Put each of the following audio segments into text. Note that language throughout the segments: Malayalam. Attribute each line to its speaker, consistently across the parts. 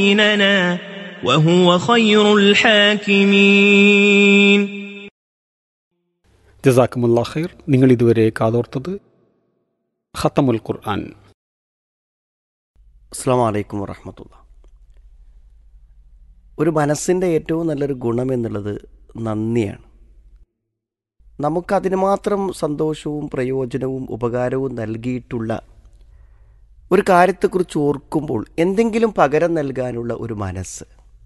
Speaker 1: بيننا وهو خير الحاكمين
Speaker 2: ജസാക്കുമുല്ല ഖൈർ നിങ്ങൾ ഇതുവരെ കാതോർത്തത് ഖത്തമുൽ ഖുർആൻ
Speaker 3: അസ്സാം വലൈക്കും വറഹമത്തുള്ള ഒരു മനസ്സിൻ്റെ ഏറ്റവും നല്ലൊരു ഗുണം എന്നുള്ളത് നന്ദിയാണ് നമുക്കതിന് മാത്രം സന്തോഷവും പ്രയോജനവും ഉപകാരവും നൽകിയിട്ടുള്ള ഒരു കാര്യത്തെക്കുറിച്ച് ഓർക്കുമ്പോൾ എന്തെങ്കിലും പകരം നൽകാനുള്ള ഒരു മനസ്സ്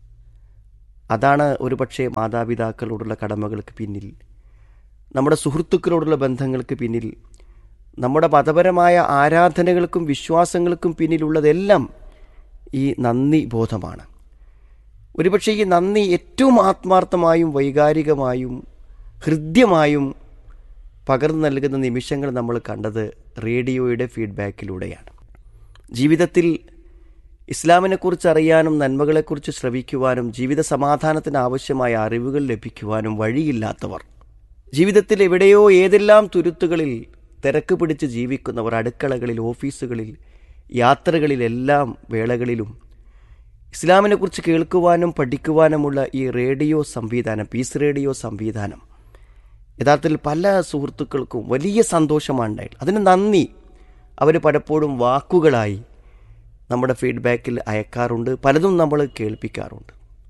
Speaker 3: അതാണ് ഒരുപക്ഷെ മാതാപിതാക്കളോടുള്ള കടമകൾക്ക് പിന്നിൽ നമ്മുടെ സുഹൃത്തുക്കളോടുള്ള ബന്ധങ്ങൾക്ക് പിന്നിൽ നമ്മുടെ മതപരമായ ആരാധനകൾക്കും വിശ്വാസങ്ങൾക്കും പിന്നിലുള്ളതെല്ലാം ഈ നന്ദി ബോധമാണ് ഒരുപക്ഷെ ഈ നന്ദി ഏറ്റവും ആത്മാർത്ഥമായും വൈകാരികമായും ഹൃദ്യമായും പകർന്നു നൽകുന്ന നിമിഷങ്ങൾ നമ്മൾ കണ്ടത് റേഡിയോയുടെ ഫീഡ്ബാക്കിലൂടെയാണ് ജീവിതത്തിൽ ഇസ്ലാമിനെക്കുറിച്ച് അറിയാനും നന്മകളെക്കുറിച്ച് ശ്രവിക്കുവാനും ജീവിത സമാധാനത്തിന് ആവശ്യമായ അറിവുകൾ ലഭിക്കുവാനും വഴിയില്ലാത്തവർ ജീവിതത്തിൽ എവിടെയോ ഏതെല്ലാം തുരുത്തുകളിൽ തിരക്ക് പിടിച്ച് ജീവിക്കുന്നവർ അടുക്കളകളിൽ ഓഫീസുകളിൽ യാത്രകളിലെല്ലാം വേളകളിലും ഇസ്ലാമിനെക്കുറിച്ച് കേൾക്കുവാനും പഠിക്കുവാനുമുള്ള ഈ റേഡിയോ സംവിധാനം പീസ് റേഡിയോ സംവിധാനം യഥാർത്ഥത്തിൽ പല സുഹൃത്തുക്കൾക്കും വലിയ സന്തോഷമാണ് ഉണ്ടായിട്ട് അതിന് നന്ദി അവർ പലപ്പോഴും വാക്കുകളായി നമ്മുടെ ഫീഡ്ബാക്കിൽ അയക്കാറുണ്ട് പലതും നമ്മൾ കേൾപ്പിക്കാറുണ്ട്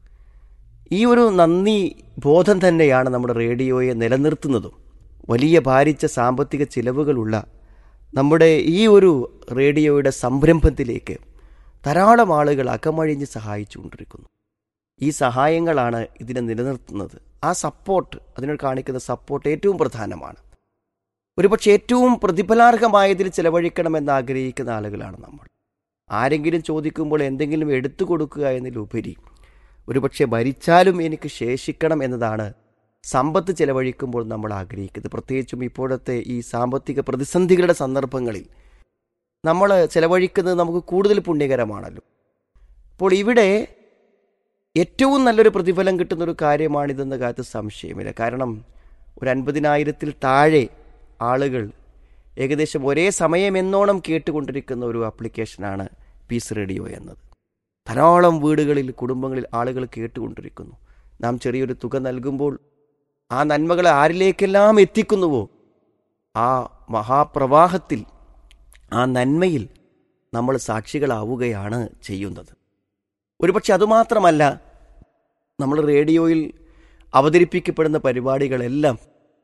Speaker 3: ഈ ഒരു നന്ദി ബോധം തന്നെയാണ് നമ്മുടെ റേഡിയോയെ നിലനിർത്തുന്നതും വലിയ ഭാരിച്ച സാമ്പത്തിക ചിലവുകളുള്ള നമ്മുടെ ഈ ഒരു റേഡിയോയുടെ സംരംഭത്തിലേക്ക് ധാരാളം ആളുകൾ അകമഴിഞ്ഞ് സഹായിച്ചുകൊണ്ടിരിക്കുന്നു ഈ സഹായങ്ങളാണ് ഇതിനെ നിലനിർത്തുന്നത് ആ സപ്പോർട്ട് അതിനോട് കാണിക്കുന്ന സപ്പോർട്ട് ഏറ്റവും പ്രധാനമാണ് ഒരുപക്ഷെ ഏറ്റവും പ്രതിഫലാർഹമായതിൽ ചെലവഴിക്കണമെന്ന് ആഗ്രഹിക്കുന്ന ആളുകളാണ് നമ്മൾ ആരെങ്കിലും ചോദിക്കുമ്പോൾ എന്തെങ്കിലും എടുത്തു കൊടുക്കുക എന്നതിലുപരി ഒരുപക്ഷെ ഭരിച്ചാലും എനിക്ക് ശേഷിക്കണം എന്നതാണ് സമ്പത്ത് ചെലവഴിക്കുമ്പോൾ നമ്മൾ ആഗ്രഹിക്കുന്നത് പ്രത്യേകിച്ചും ഇപ്പോഴത്തെ ഈ സാമ്പത്തിക പ്രതിസന്ധികളുടെ സന്ദർഭങ്ങളിൽ നമ്മൾ ചെലവഴിക്കുന്നത് നമുക്ക് കൂടുതൽ പുണ്യകരമാണല്ലോ അപ്പോൾ ഇവിടെ ഏറ്റവും നല്ലൊരു പ്രതിഫലം കിട്ടുന്ന ഒരു കാര്യമാണിതെന്ന കാര്യത്തിൽ സംശയമില്ല കാരണം ഒരു അൻപതിനായിരത്തിൽ താഴെ ആളുകൾ ഏകദേശം ഒരേ സമയം എന്നോണം കേട്ടുകൊണ്ടിരിക്കുന്ന ഒരു ആപ്ലിക്കേഷനാണ് പീസ് റേഡിയോ എന്നത് ധാരാളം വീടുകളിൽ കുടുംബങ്ങളിൽ ആളുകൾ കേട്ടുകൊണ്ടിരിക്കുന്നു നാം ചെറിയൊരു തുക നൽകുമ്പോൾ ആ നന്മകളെ ആരിലേക്കെല്ലാം എത്തിക്കുന്നുവോ ആ മഹാപ്രവാഹത്തിൽ ആ നന്മയിൽ നമ്മൾ സാക്ഷികളാവുകയാണ് ചെയ്യുന്നത് ഒരുപക്ഷെ അതുമാത്രമല്ല നമ്മൾ റേഡിയോയിൽ അവതരിപ്പിക്കപ്പെടുന്ന പരിപാടികളെല്ലാം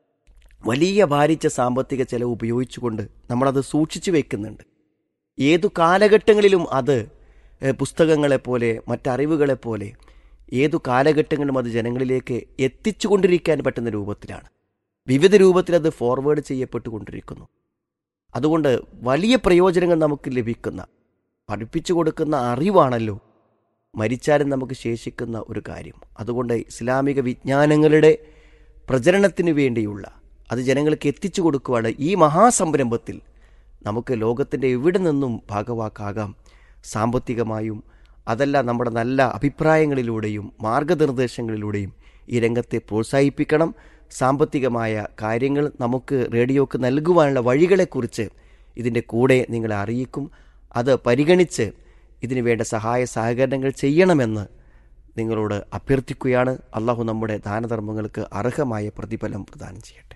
Speaker 3: വലിയ ഭാരിച്ച സാമ്പത്തിക ചെലവ് ഉപയോഗിച്ചുകൊണ്ട് നമ്മളത് സൂക്ഷിച്ചു വെക്കുന്നുണ്ട് ഏതു കാലഘട്ടങ്ങളിലും അത് പുസ്തകങ്ങളെപ്പോലെ മറ്ററിവുകളെപ്പോലെ ഏതു കാലഘട്ടങ്ങളിലും അത് ജനങ്ങളിലേക്ക് എത്തിച്ചുകൊണ്ടിരിക്കാൻ പറ്റുന്ന രൂപത്തിലാണ് വിവിധ രൂപത്തിൽ അത് ഫോർവേഡ് ചെയ്യപ്പെട്ടുകൊണ്ടിരിക്കുന്നു അതുകൊണ്ട് വലിയ പ്രയോജനങ്ങൾ നമുക്ക് ലഭിക്കുന്ന പഠിപ്പിച്ചു കൊടുക്കുന്ന അറിവാണല്ലോ മരിച്ചാലും നമുക്ക് ശേഷിക്കുന്ന ഒരു കാര്യം അതുകൊണ്ട് ഇസ്ലാമിക വിജ്ഞാനങ്ങളുടെ പ്രചരണത്തിന് വേണ്ടിയുള്ള അത് ജനങ്ങൾക്ക് എത്തിച്ചു കൊടുക്കുവാണ് ഈ മഹാസംരംഭത്തിൽ നമുക്ക് ലോകത്തിൻ്റെ എവിടെ നിന്നും ഭാഗവാക്കാകാം സാമ്പത്തികമായും അതല്ല നമ്മുടെ നല്ല അഭിപ്രായങ്ങളിലൂടെയും മാർഗനിർദ്ദേശങ്ങളിലൂടെയും ഈ രംഗത്തെ പ്രോത്സാഹിപ്പിക്കണം സാമ്പത്തികമായ കാര്യങ്ങൾ നമുക്ക് റേഡിയോക്ക് നൽകുവാനുള്ള വഴികളെക്കുറിച്ച് ഇതിൻ്റെ കൂടെ നിങ്ങളെ അറിയിക്കും അത് പരിഗണിച്ച് ഇതിനു വേണ്ട സഹായ സഹകരണങ്ങൾ ചെയ്യണമെന്ന് നിങ്ങളോട് അഭ്യർത്ഥിക്കുകയാണ് അള്ളാഹു നമ്മുടെ ദാനധർമ്മങ്ങൾക്ക് അർഹമായ പ്രതിഫലം പ്രദാനം ചെയ്യട്ടെ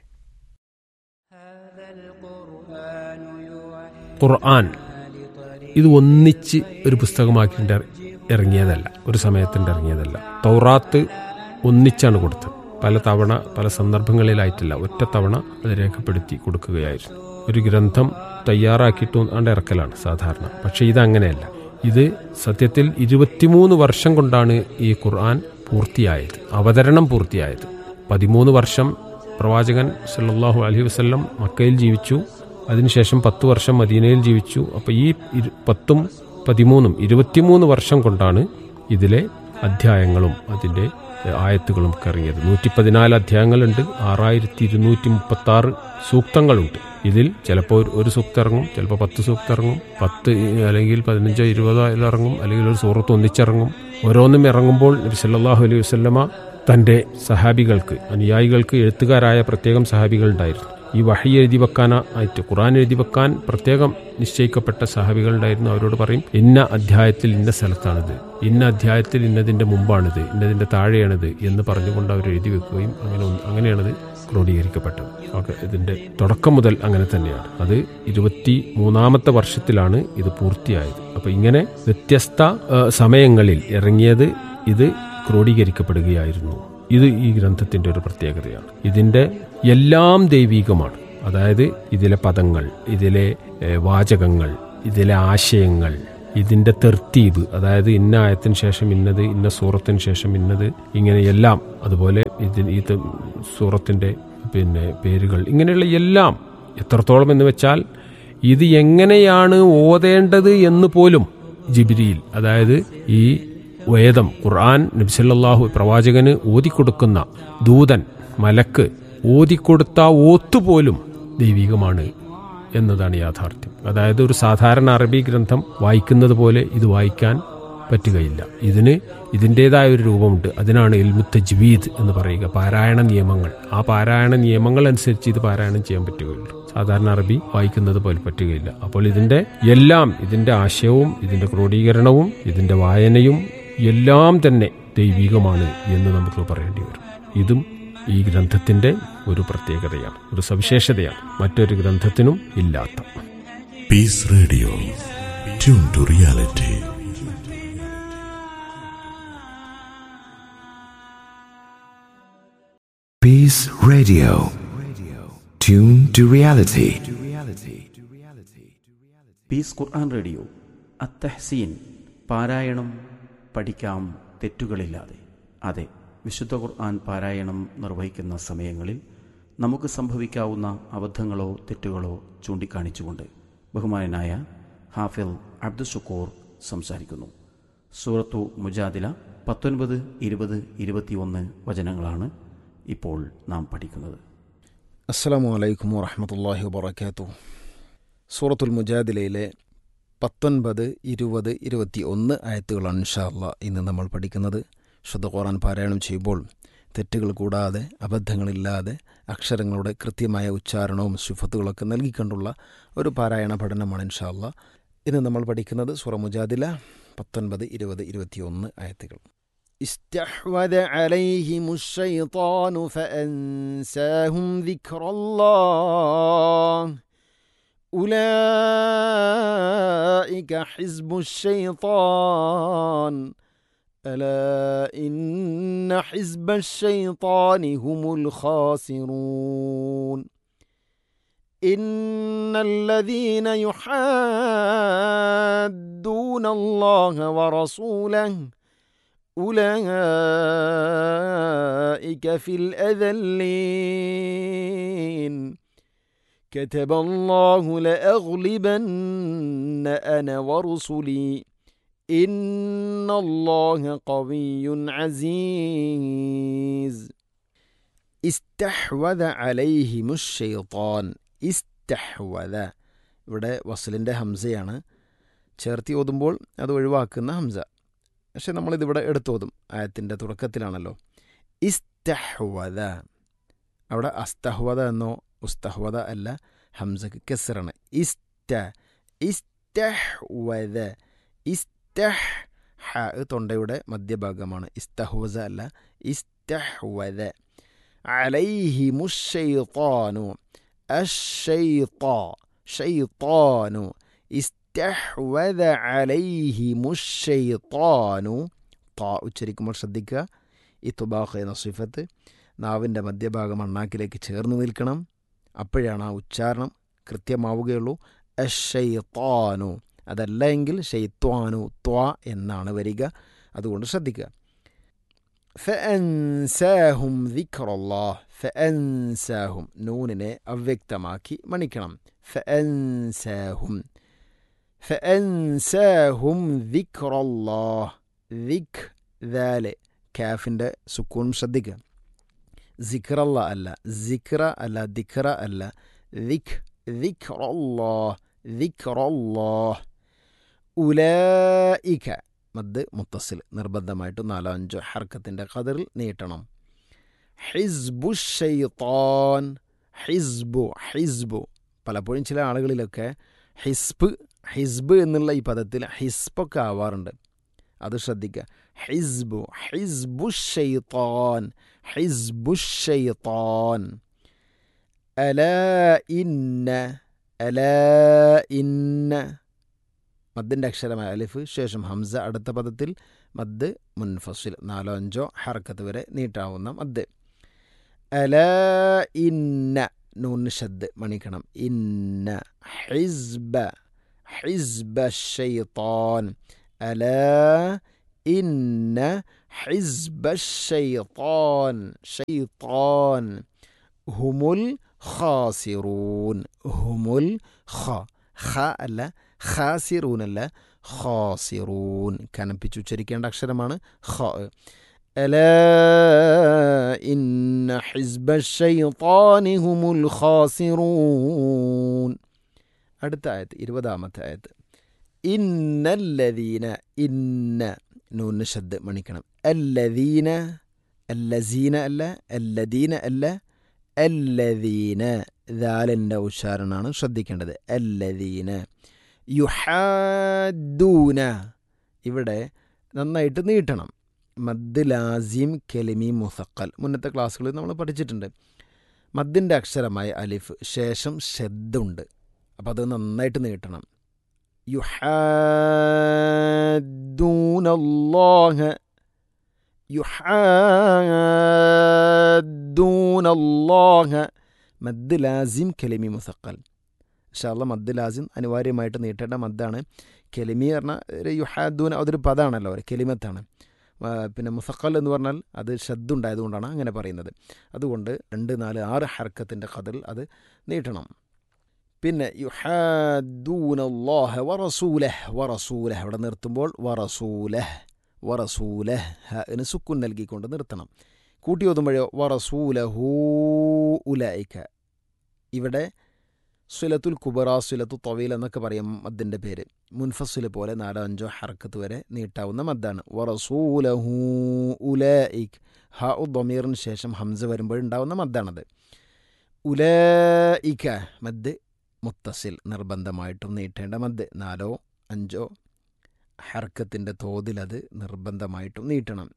Speaker 4: ഖുർആൻ ഇത് ഒന്നിച്ച് ഒരു പുസ്തകമാക്കിയിട്ട് ഇറങ്ങിയതല്ല ഒരു സമയത്തിൻ്റെ ഇറങ്ങിയതല്ല തൗറാത്ത് ഒന്നിച്ചാണ് കൊടുത്തത് പല തവണ പല സന്ദർഭങ്ങളിലായിട്ടില്ല ഒറ്റ തവണ അത് രേഖപ്പെടുത്തി കൊടുക്കുകയായിരുന്നു ഒരു ഗ്രന്ഥം തയ്യാറാക്കിയിട്ട് ആണ്ട് ഇറക്കലാണ് സാധാരണ പക്ഷേ ഇതങ്ങനെയല്ല ഇത് സത്യത്തിൽ ഇരുപത്തിമൂന്ന് വർഷം കൊണ്ടാണ് ഈ ഖുർആൻ പൂർത്തിയായത് അവതരണം പൂർത്തിയായത് പതിമൂന്ന് വർഷം പ്രവാചകൻ സല്ലാഹു അലഹി വസ്ല്ലം മക്കയിൽ ജീവിച്ചു അതിനുശേഷം പത്ത് വർഷം മദീനയിൽ ജീവിച്ചു അപ്പോൾ ഈ പത്തും പതിമൂന്നും ഇരുപത്തിമൂന്ന് വർഷം കൊണ്ടാണ് ഇതിലെ അധ്യായങ്ങളും അതിൻ്റെ ആയത്തുകളും ഒക്കെ ഇറങ്ങിയത് നൂറ്റി പതിനാല് അധ്യായങ്ങളുണ്ട് ആറായിരത്തി ഇരുന്നൂറ്റി മുപ്പത്തി ആറ് സൂക്തങ്ങളുണ്ട് ഇതിൽ ചിലപ്പോൾ ഒരു സൂക്തം ഇറങ്ങും ചിലപ്പോൾ പത്ത് സൂക്തം ഇറങ്ങും പത്ത് അല്ലെങ്കിൽ പതിനഞ്ചോ ഇരുപതോ ഇറങ്ങും അല്ലെങ്കിൽ ഒരു സൂറത്ത് ഒന്നിച്ചിറങ്ങും ഓരോന്നും ഇറങ്ങുമ്പോൾ നബി സല്ലാഹു അലൈഹി വസ്ലമ തൻ്റെ സഹാബികൾക്ക് അനുയായികൾക്ക് എഴുത്തുകാരായ പ്രത്യേകം സഹാബികൾ ഉണ്ടായിരുന്നു ഈ വഹി എഴുതി വെക്കാനായിട്ട് ഖുറാൻ എഴുതി വെക്കാൻ പ്രത്യേകം നിശ്ചയിക്കപ്പെട്ട സഹാബികളുണ്ടായിരുന്നു അവരോട് പറയും ഇന്ന അധ്യായത്തിൽ ഇന്ന സ്ഥലത്താണിത് ഇന്ന അധ്യായത്തിൽ ഇന്നതിന്റെ മുമ്പാണിത് ഇന്നതിന്റെ താഴെയാണിത് എന്ന് പറഞ്ഞുകൊണ്ട് അവർ എഴുതി വെക്കുകയും അങ്ങനെ ഒന്ന് അങ്ങനെയാണത് ക്രോഡീകരിക്കപ്പെട്ടത് ഓക്കെ ഇതിന്റെ തുടക്കം മുതൽ അങ്ങനെ തന്നെയാണ് അത് ഇരുപത്തി മൂന്നാമത്തെ വർഷത്തിലാണ് ഇത് പൂർത്തിയായത് അപ്പൊ ഇങ്ങനെ വ്യത്യസ്ത ആ, സമയങ്ങളിൽ ഇറങ്ങിയത് ഇത് ക്രോഡീകരിക്കപ്പെടുകയായിരുന്നു ഇത് ഈ ഗ്രന്ഥത്തിന്റെ ഒരു പ്രത്യേകതയാണ് ഇതിന്റെ എല്ലാം ദൈവീകമാണ് അതായത് ഇതിലെ പദങ്ങൾ ഇതിലെ ഏ, വാചകങ്ങൾ ഇതിലെ ആശയങ്ങൾ ഇതിന്റെ തെർത്തീബ് അതായത് ഇന്ന ആയത്തിന് ശേഷം ഇന്നത് ഇന്ന സൂറത്തിന് ശേഷം ഇന്നത് ഇങ്ങനെ എല്ലാം അതുപോലെ ഇതിന് ഈ ത- സൂറത്തിന്റെ പിന്നെ പേരുകൾ ഇങ്ങനെയുള്ള എല്ലാം എത്രത്തോളം എന്ന് വെച്ചാൽ ഇത് എങ്ങനെയാണ് ഓതേണ്ടത് എന്ന് പോലും ജിബിരിയിൽ അതായത് ഈ വേദം ഖുർആൻ നബ്സല്ലാഹു പ്രവാചകന് ഓതിക്കൊടുക്കുന്ന ദൂതൻ മലക്ക് ഓതിക്കൊടുത്ത ഓത്തുപോലും ദൈവികമാണ് എന്നതാണ് യാഥാർത്ഥ്യം അതായത് ഒരു സാധാരണ അറബി ഗ്രന്ഥം വായിക്കുന്നത് പോലെ ഇത് വായിക്കാൻ പറ്റുകയില്ല ഇതിന് ഇതിൻ്റെതായ ഒരു രൂപമുണ്ട് അതിനാണ് ഇൽമു തജ്വീദ് എന്ന് പറയുക പാരായണ നിയമങ്ങൾ ആ പാരായണ നിയമങ്ങൾ അനുസരിച്ച് ഇത് പാരായണം ചെയ്യാൻ പറ്റുകയുള്ളൂ സാധാരണ അറബി വായിക്കുന്നത് പോലെ പറ്റുകയില്ല അപ്പോൾ ഇതിന്റെ എല്ലാം ഇതിന്റെ ആശയവും ഇതിന്റെ ക്രോഡീകരണവും ഇതിന്റെ വായനയും എല്ലാം തന്നെ ദൈവികമാണ് എന്ന് നമുക്ക് പറയേണ്ടി വരും ഇതും ഈ ഗ്രന്ഥത്തിന്റെ ഒരു പ്രത്യേകതയാണ് ഒരു സവിശേഷതയാണ് മറ്റൊരു ഗ്രന്ഥത്തിനും ഇല്ലാത്ത
Speaker 5: Peace Radio. Tune to reality.
Speaker 6: Peace Radio. Tune to reality.
Speaker 3: Peace ഖുർആൻ റേഡിയോ അത്തഹ്സീൻ പാരായണം പഠിക്കാം തെറ്റുകളില്ലാതെ അതെ വിശുദ്ധ ഖുർആൻ പാരായണം നിർവഹിക്കുന്ന സമയങ്ങളിൽ നമുക്ക് സംഭവിക്കാവുന്ന അബദ്ധങ്ങളോ തെറ്റുകളോ ചൂണ്ടിക്കാണിച്ചുകൊണ്ട് ബഹുമാനനായ ഹാഫിൽ അബ്ദുഷക്കൂർ സംസാരിക്കുന്നു സൂറത്തു മുജാദില പത്തൊൻപത് ഇരുപത് ഇരുപത്തിയൊന്ന് വചനങ്ങളാണ് ഇപ്പോൾ നാം പഠിക്കുന്നത്
Speaker 7: അസ്സലാമു അലൈക്കും വറഹമത്തല്ലാഹി വബർക്കാത്തു സൂറത്തുൽ മുജാദിലയിലെ പത്തൊൻപത് ഇരുപത് ഇരുപത്തി ഒന്ന് ആയത്തുകളാണ് ഇൻഷാല്ല ഇന്ന് നമ്മൾ പഠിക്കുന്നത് ശുദ്ധ ഖുറാൻ പാരായണം ചെയ്യുമ്പോൾ തെറ്റുകൾ കൂടാതെ അബദ്ധങ്ങളില്ലാതെ അക്ഷരങ്ങളുടെ കൃത്യമായ ഉച്ചാരണവും ശുഫത്തുകളൊക്കെ നൽകിക്കൊണ്ടുള്ള ഒരു പാരായണ പഠനമാണ് ഇൻഷാല്ല ഇന്ന് നമ്മൾ പഠിക്കുന്നത് സൂറ മുജാദില പത്തൊൻപത് ഇരുപത് ഇരുപത്തിയൊന്ന് ആയത്തുകൾ استحوذ عليهم الشيطان فأنساهم ذكر الله أولئك حزب الشيطان ألا إن حزب الشيطان هم الخاسرون إن الذين يحادون الله ورسوله أولئك في الأذلين كتب الله لأغلبن أنا ورسلي إن الله قوي عزيز استحوذ عليهم الشيطان استحوذ ഇവിടെ വസലിൻ്റെ ഹംസയാണ് ചേർത്തി ഓതുമ്പോൾ അത് ഒഴിവാക്കുന്ന ഹംസ പക്ഷെ നമ്മളിതിവിടെ എടുത്തോതും ആയത്തിൻ്റെ തുടക്കത്തിലാണല്ലോ ഇസ്തഹ്വദ അവിടെ അസ്തഹ്വദ എന്നോ ഉസ്തഹ്വദ അല്ല ഹംസക്ക് കെസറാണ് ഇസ്ത ഇസ്തഹ്വദ ഇസ്തഹ് ഹ തൊണ്ടയുടെ മധ്യഭാഗമാണ് ഇസ്തഹ്വസ അല്ല ഇസ്തഹ്വദ അലൈഹിമുഷൈത്താനു അഷൈത്താ ഷൈത്താനു ഇസ്തഹ്വദ അലൈഹിമുഷൈത്താനു താ ഉച്ചരിക്കുമ്പോൾ ശ്രദ്ധിക്കുക ഈ തുബാഖ് എന്ന സിഫത്ത് നാവിൻ്റെ മധ്യഭാഗം അണ്ണാക്കിലേക്ക് ചേർന്ന് നിൽക്കണം അപ്പോഴാണ് ആ ഉച്ചാരണം കൃത്യമാവുകയുള്ളൂ അഷൈത്താനു അതല്ല എങ്കിൽ ഷെയ്ത്വാനു ത്വാ എന്നാണ് വരിക അതുകൊണ്ട് ശ്രദ്ധിക്കുക ഫഅൻസാഹും ദിക്റല്ലാഹ് ഫഅൻസാഹും നൂനിനെ അവ്യക്തമാക്കി മണിക്കണം ഫഅൻസാഹും ഫഅൻസാഹും ദിക്റല്ലാഹ് ദിക് ദാല് കാഫിൻ്റെ സുക്കൂൺ ശ്രദ്ധിക്കുക സിക്റല്ല അല്ല സിക്ര അല്ല ദിക്റ അല്ല ദിക് ദിക്റല്ലാഹ് ദിക്റല്ലാഹ് ഉലായിക മദ് മുത്തസിൽ നിർബന്ധമായിട്ടും നാലോ അഞ്ചോ ഹർക്കത്തിൻ്റെ കതിറിൽ നീട്ടണം ഹിസ്ബു ഷെയ്ത്താൻ ഹിസ്ബു ഹിസ്ബു പലപ്പോഴും ചില ആളുകളിലൊക്കെ ഹിസ്ബ് ഹിസ്ബ് എന്നുള്ള ഈ പദത്തിൽ ഹിസ്ബൊക്കെ ആവാറുണ്ട് അത് ശ്രദ്ധിക്കുക ഹിസ്ബു ഹിസ്ബു ഷെയ്ത്താൻ ഹിസ്ബു ഷെയ്ത്താൻ അല ഇന്ന അല ഇന്ന മദ്ദിൻ്റെ അക്ഷരമായ അലിഫ് ശേഷം ഹംസ അടുത്ത പദത്തിൽ മദ് മുൻഫസിൽ നാലോ അഞ്ചോ ഹർക്കത്ത് വരെ നീട്ടാവുന്ന മദ് അല ഇന്ന നൂന് ഷദ് മണിക്കണം ഇന്ന ഹിസ്ബ ഹിസ്ബ ഷെയ്ത്താൻ അല ഇന്ന ഹിസ്ബ ഷെയ്ത്താൻ ഷെയ്ത്താൻ ഹുമുൽ ഖാസിറൂൻ ഹുമുൽ ഖ ഖ അല്ല ഖാസിറൂൻ അല്ല ഖാസിറൂൻ കനപ്പിച്ച് ഉച്ചരിക്കേണ്ട അക്ഷരമാണ് ഖ ألا إن حزب الشيطان هم الخاسرون അടുത്ത ആയത്ത് ഇരുപതാമത്തെ ആയത്ത് ഇന്നല്ലദീന ഇന്ന നൂന് ശബ്ദ മണിക്കണം അല്ലദീന അല്ലസീന അല്ല അല്ലദീന അല്ല അല്ലദീന ദാലിൻ്റെ ഉച്ചാരണമാണ് ശ്രദ്ധിക്കേണ്ടത് അല്ലദീന യുഹാദൂന ഇവിടെ നന്നായിട്ട് നീട്ടണം മദ് ലാസിം കെലിമി മുസക്കൽ മുന്നത്തെ ക്ലാസ്സുകളിൽ നമ്മൾ പഠിച്ചിട്ടുണ്ട് മദ്ദിൻ്റെ അക്ഷരമായ അലിഫ് ശേഷം ഷെദ്ദുണ്ട് അപ്പോൾ അത് നന്നായിട്ട് നീട്ടണം യുഹാദൂനല്ലാഹ യുഹാദൂനല്ലാഹ മദ് ലാസിം കെലിമി മുസക്കൽ ഇൻഷാല്ല മദ് ലാസിം അനിവാര്യമായിട്ട് നീട്ടേണ്ട മദ്ദാണ് കെലിമി പറഞ്ഞാൽ ഒരു യുഹാദൂന അതൊരു പദമാണല്ലോ ഒരു കെലിമത്താണ് പിന്നെ മുസക്കൽ എന്ന് പറഞ്ഞാൽ അത് ഷദ്ദുണ്ടായതുകൊണ്ടാണ് അങ്ങനെ പറയുന്നത് അതുകൊണ്ട് രണ്ട് നാല് ആറ് ഹർക്കത്തിൻ്റെ കതിൽ അത് നീട്ടണം പിന്നെ യുഹാദൂനല്ലാഹ വറസൂലഹ് വറസൂലഹ് അവിടെ നിർത്തുമ്പോൾ വറസൂലഹ് വറസൂലഹ് എന്ന് സുക്കുൻ നൽകിക്കൊണ്ട് നിർത്തണം കൂട്ടി ഓതുമ്പോഴോ വറസൂലഹൂ ഉലൈക്ക ഇവിടെ സുലത്തുൽ കുബറ സുലത്തു തൊവീൽ എന്നൊക്കെ പറയും മദ്ദിൻ്റെ പേര് മുൻഫസുൽ പോലെ നാലോ അഞ്ചോ ഹർക്കത്ത് വരെ നീട്ടാവുന്ന മദ്ദാണ് വറസൂലഹൂ ഉലൈക് ഹ ഉ ദൊമീറിന് ശേഷം ഹംസ വരുമ്പോഴുണ്ടാവുന്ന മദ്ദാണത് ഉലൈക മദ് മുത്തസിൽ നിർബന്ധമായിട്ടും നീട്ടേണ്ട മദ് നാലോ അഞ്ചോ ഹർക്കത്തിൻ്റെ തോതിലത് നിർബന്ധമായിട്ടും നീട്ടണം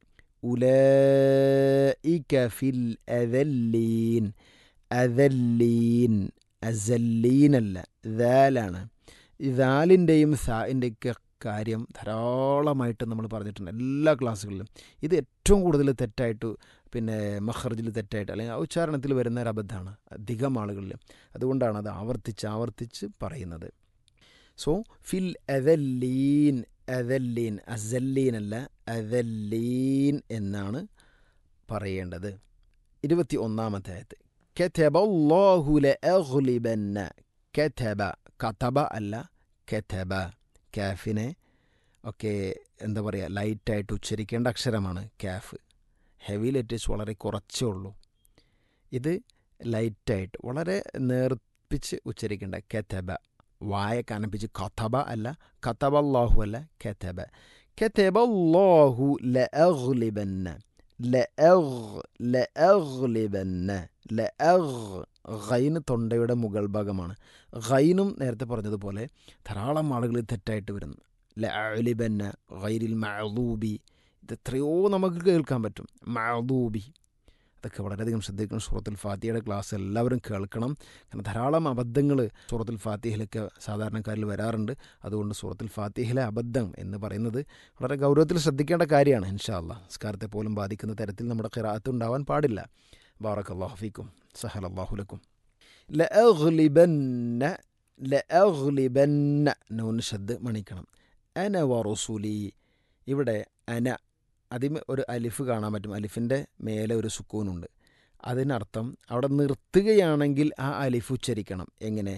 Speaker 7: ഉലൈക ഫിൽ അദല്ലീൻ അദല്ലീൻ അസല്ലീനല്ല ദാലാണ് ദാലിൻ്റെയും സാഇൻ്റെയൊക്കെ കാര്യം ധാരാളമായിട്ട് നമ്മൾ പറഞ്ഞിട്ടുണ്ട് എല്ലാ ക്ലാസ്സുകളിലും ഇത് ഏറ്റവും കൂടുതൽ തെറ്റായിട്ട് പിന്നെ മഹർജിൽ തെറ്റായിട്ട് അല്ലെങ്കിൽ ഉച്ചാരണത്തിൽ വരുന്ന ഒരു അബദ്ധമാണ് അധികം ആളുകളിൽ അതുകൊണ്ടാണ് അത് ആവർത്തിച്ച് ആവർത്തിച്ച് പറയുന്നത് സോ ഫിൽ അദല്ലീൻ അദല്ലീൻ അസല്ലീൻ അല്ല അദല്ലീൻ എന്നാണ് പറയേണ്ടത് ഇരുപത്തി ഒന്നാമത്തെ ആയത്ത് كتب الله لأغلبن كتب കതബ അല്ല കെതബ കാഫിനെ ഒക്കെ എന്താ പറയുക ലൈറ്റായിട്ട് ഉച്ചരിക്കേണ്ട അക്ഷരമാണ് കാഫ് ഹെവി ലെറ്റേഴ്സ് വളരെ കുറച്ചേ ഉള്ളൂ ഇത് ലൈറ്റായിട്ട് വളരെ നേർപ്പിച്ച് ഉച്ചരിക്കേണ്ട കെതബ വായ കനപ്പിച്ച് കഥബ അല്ല കതബ അള്ളാഹു അല്ല കെതബ കെതബ അള്ളാഹു ലഅഗ്ലിബന്ന ലഅഗ് ലഅഗ്ലിബന്ന ലഅഗ് ഗൈന് തൊണ്ടയുടെ മുകൾ ഭാഗമാണ് ഗൈനും നേരത്തെ പറഞ്ഞതുപോലെ ധാരാളം ആളുകൾ തെറ്റായിട്ട് വരുന്നു ലഅലിബന്ന ഗൈരിൽ മഅദൂബി ഇത് എത്രയോ നമുക്ക് കേൾക്കാൻ പറ്റും മഅദൂബി അതൊക്കെ വളരെയധികം ശ്രദ്ധിക്കണം സൂറത്തുൽ ഫാത്തിഹയുടെ ക്ലാസ് എല്ലാവരും കേൾക്കണം കാരണം ധാരാളം അബദ്ധങ്ങൾ സൂറത്തുൽ ഫാത്തിഹയിലൊക്കെ സാധാരണക്കാരിൽ വരാറുണ്ട് അതുകൊണ്ട് സൂറത്തുൽ ഫാത്തിഹയിലെ അബദ്ധം എന്ന് പറയുന്നത് വളരെ ഗൗരവത്തിൽ ശ്രദ്ധിക്കേണ്ട കാര്യമാണ് ഇൻഷാ അല്ലാ സ്കാരത്തെ പോലും ബാധിക്കുന്ന തരത്തിൽ നമ്മുടെ ഖിറാത്ത് ഉണ്ടാവാൻ പാടില്ല ബാറക് അള്ളാഹു ഫീക്കും സഹൽ അള്ളാഹുലക്കും ലഅഗ്ലിബന്ന ലഅഗ്ലിബന്ന നൂന് ശബ്ദ് മണിക്കണം അന വറുസുലി ഇവിടെ അന അതിന് ഒരു അലിഫ് കാണാൻ പറ്റും അലിഫിൻ്റെ മേലെ ഒരു സുക്കൂനുണ്ട് അതിനർത്ഥം അവിടെ നിർത്തുകയാണെങ്കിൽ ആ അലിഫ് ഉച്ചരിക്കണം എങ്ങനെ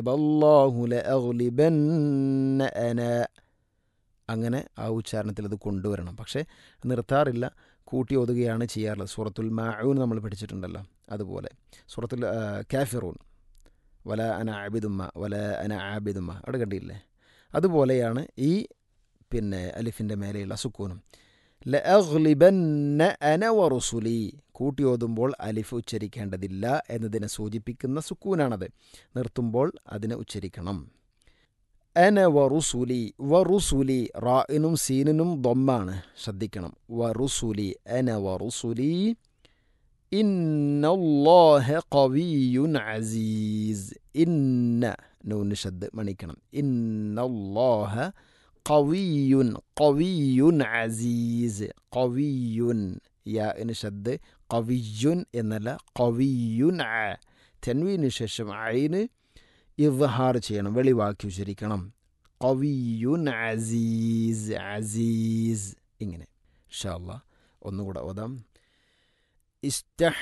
Speaker 7: കെത്തബല്ലാഹുല അന അങ്ങനെ ആ ഉച്ചാരണത്തിൽ അത് കൊണ്ടുവരണം പക്ഷേ നിർത്താറില്ല കൂട്ടി ഒതുകയാണ് ചെയ്യാറുള്ളത് സൂറത്തുൽ മാഊൻ നമ്മൾ പഠിച്ചിട്ടുണ്ടല്ലോ അതുപോലെ സൂറത്തുൽ കാഫിറൂൻ വല അന ആബിദുമ്മ വല അന ആബിദുമ്മ അവിടെ കണ്ടില്ലേ അതുപോലെയാണ് ഈ പിന്നെ അലിഫിൻ്റെ മേലെയുള്ള സുക്കൂനും ലഅഗ്ലിബന്ന അന വറുസുലി കൂട്ടി ഓതുമ്പോൾ അലിഫ് ഉച്ചരിക്കേണ്ടതില്ല എന്നതിനെ സൂചിപ്പിക്കുന്ന സുക്കൂനാണത് നിർത്തുമ്പോൾ അതിനെ ഉച്ചരിക്കണം അന വറുസുലി വറുസുലി റാഇനും സീനിനും ദൊമ്മാണ് ശ്രദ്ധിക്കണം വറുസുലി അന വറുസുലി ഇന്നല്ലാഹ ഖവിയുൻ അസീസ് ഇന്ന നൂന് ഷദ് മണിക്കണം ഇന്നല്ലാഹ ഖവിയുൻ ഖവിയുൻ അസീസ് ഖവിയുൻ യാ ഇന് ഷദ് ഖവിയുൻ എന്നല്ല ഖവിയുൻ അ തെൻവീന് ശേഷം ഐന് ഇവഹാർ ചെയ്യണം വെളിവാക്കി ഉച്ചരിക്കണം ഖവിയുൻ അസീസ് അസീസ് ഇങ്ങനെ ഇൻഷാ അല്ലാ ഒന്നുകൂടെ ഓതാം ഇസ്തഹ്